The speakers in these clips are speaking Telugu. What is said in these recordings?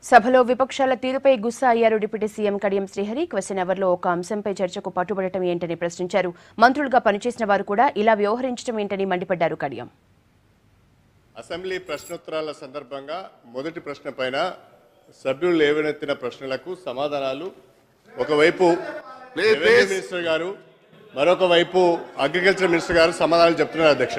సభలో విపక్షాల తీరుపై గుస్సా అయ్యారు deputy CM Kadiyam Srihari question అవర్లో ఒక అంశంపై చర్చకు పట్టుబడటం ఏంటని ప్రశ్నించారు మంత్రులుగా పనిచేసిన వారు కూడా ఇలా వ్యవహరించడం ఏంటని మండిపడ్డారు కడియం అసెంబ్లీ ప్రశ్నోత్తరాల సందర్భంగా మొదటి ప్రశ్న పైన సభ్యులు లేవనెత్తిన ప్రశ్నలకు సమాధానాలు ఒకవైపు Please, రెవెన్యూ please. మినిస్టర్ గారు మరొక వైపు అగ్రికల్చర్ మినిస్టర్ గారు సమాధానాలు చెప్తున్నారు అధ్యక్ష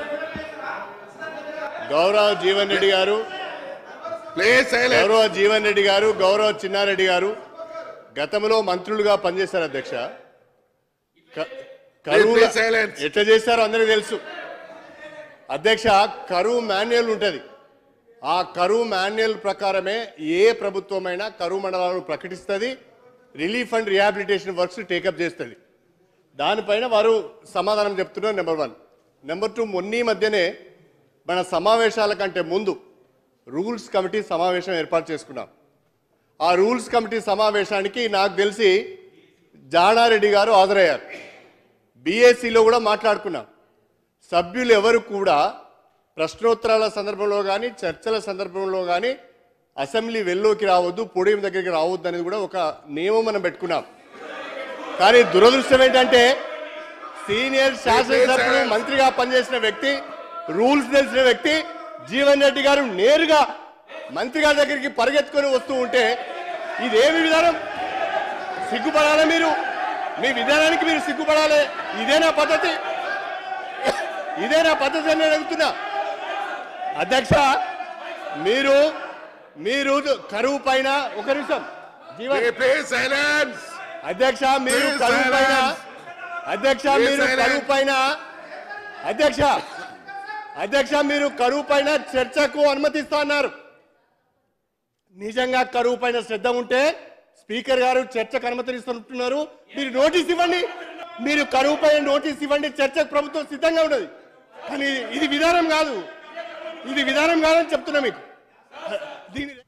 గౌరవ జీవన్ రెడ్డి గారు ప్లీజ్ సైలెంట్ గౌరవ జీవన్ రెడ్డి గారు గౌరవ చిన్నారెడ్డి గారు గతంలో మంత్రులుగా పనిచేశారు అధ్యక్ష క- కరువు please silence. ఎట్లా చేశారో అందరికీ తెలుసు అధ్యక్ష కరువు మాన్యువల్ ఉంటుంది ఆ కరువు మాన్యువల్ ప్రకారమే ఏ ప్రభుత్వమైనా కరువు మండలాలను ప్రకటిస్తుంది relief and rehabilitation works take up చేస్తుంది దానిపైన వారు సమాధానం చెప్తున్నారు నెంబర్ వన్ నెంబర్ టూ మొన్నీ మధ్యనే మన సమావేశాల కంటే ముందు రూల్స్ కమిటీ సమావేశం ఏర్పాటు చేసుకున్నాం ఆ రూల్స్ కమిటీ సమావేశానికి నాకు తెలిసి జానారెడ్డి గారు హాజరయ్యారు బీఏసీలో కూడా మాట్లాడుకున్నాం సభ్యులు ఎవరు కూడా ప్రశ్నోత్తరాల సందర్భంలో కానీ చర్చల సందర్భంలో కానీ అసెంబ్లీ వెల్లోకి రావద్దు పొడియం దగ్గరికి రావద్దు అనేది కూడా ఒక నియమం మనం పెట్టుకున్నాం కానీ దురదృష్టం ఏంటంటే సీనియర్ శాసనసభ్యుడు మంత్రిగా పనిచేసిన వ్యక్తి రూల్స్ తెలిసిన వ్యక్తి జీవన్ రెడ్డి గారు నేరుగా మంత్రి గారి దగ్గరికి పరిగెత్తుకొని వస్తూ ఉంటే ఇదేమి విధానం సిగ్గుపడాలి మీరు మీ విధానానికి మీరు సిగ్గుపడాలి ఇదేనా పద్ధతి ఇదేనా పద్ధతి అని నేను అడుగుతున్నా అధ్యక్ష మీరు మీరు కరువు పైన ఒక నిమిషం జీవన్ ప్లీజ్ సైలెన్స్ అధ్యక్ష మీరు Please కరువు పైన silence. అధ్యక్ష Please మీరు silence. కరువు పైన అధ్యక్ష అధ్యక్ష మీరు కరువు పైన చర్చకు అనుమతిస్తా అన్నారు నిజంగా కరువు పైన శ్రద్ధ ఉంటే స్పీకర్ గారు చర్చకు అనుమతిస్తున్నారు మీరు నోటీస్ ఇవ్వండి మీరు కరువు పైన నోటీస్ ఇవ్వండి చర్చకు ప్రభుత్వం సిద్ధంగా ఉన్నది కానీ ఇది విధానం కాదు ఇది విధానం కాదని చెప్తున్నా మీకు దీని